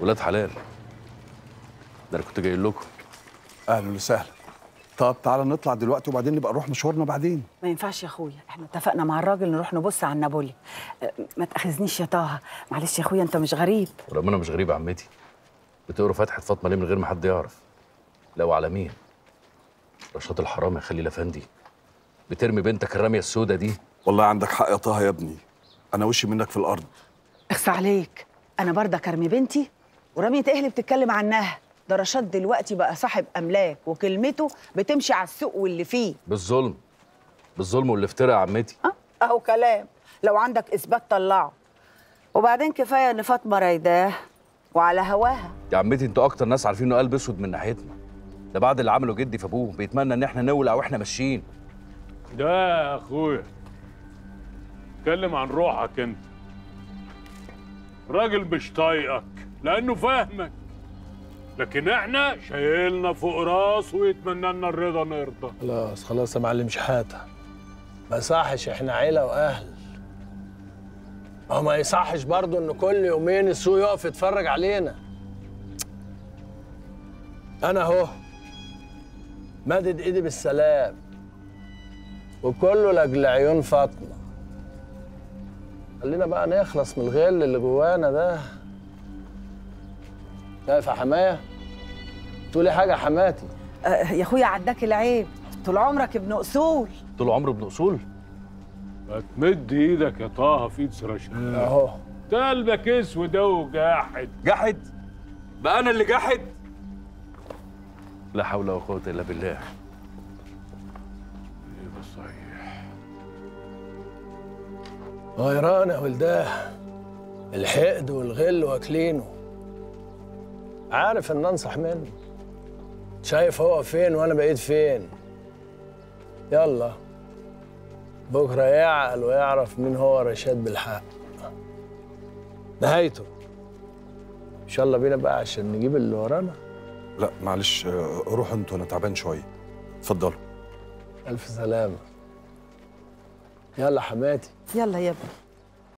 ولاد حلال ده انا كنت جاي لكم اهلا وسهلا طب تعالى نطلع دلوقتي وبعدين نبقى نروح مشوارنا بعدين ما ينفعش يا اخويا احنا اتفقنا مع الراجل نروح نبص على النابولي أه، ما تاخذنيش يا طه معلش يا اخويا انت مش غريب ورغم انا مش غريب يا عمتي بتقروا فتحة فاطمه ليه من غير ما حد يعرف لا وعلى مين رشاد الحرام يا خليل افندي بترمي بنتك الرميه السوداء دي والله عندك حق يا طه يا ابني انا وشي منك في الارض اخفى عليك انا برضه ارمي بنتي ورمية ايه اللي بتتكلم عنها ده رشاد دلوقتي بقى صاحب املاك وكلمته بتمشي على السوق واللي فيه بالظلم بالظلم والافتراء يا عمتي أه؟ اهو كلام لو عندك اثبات طلعه وبعدين كفايه ان فاطمه رايداه وعلى هواها يا عمتي انتوا اكتر ناس عارفين انه قلب اسود من ناحيتنا ده بعد اللي عمله جدي في ابوه بيتمنى ان احنا نولع واحنا ماشيين ده يا اخويا اتكلم عن روحك انت راجل مش طايقك لانه فاهمك لكن احنا شايلنا فوق راسه ويتمنى لنا الرضا نرضى خلاص خلاص يا معلم شحاته ما يصحش احنا عيله واهل ما هو ما يصحش برضه ان كل يومين السوق يقف يتفرج علينا انا اهو مادد ايدي بالسلام وكله لاجل عيون فاطمه خلينا بقى نخلص من الغل اللي جوانا ده شايف يا حمايه تقولي حاجه يا حماتي أه يا اخويا عداك العيب طول عمرك ابن اصول طول عمره ابن اصول ما تمد ايدك يا طه في ايد رشاد اهو ده قلبك اسود أهو وجاحد جحد بقى انا اللي جحد لا حول ولا قوه الا بالله ايه ده صحيح غيران يا ولداه الحقد والغل واكلينه عارف ان انصح منه شايف هو فين وانا بقيت فين يلا بكره يعقل ويعرف مين هو رشاد بالحق نهايته ان شاء الله بينا بقى عشان نجيب اللي ورانا لا معلش آه، روحوا انتوا انا تعبان شويه اتفضلوا الف سلامه يلا حماتي يلا يا ابني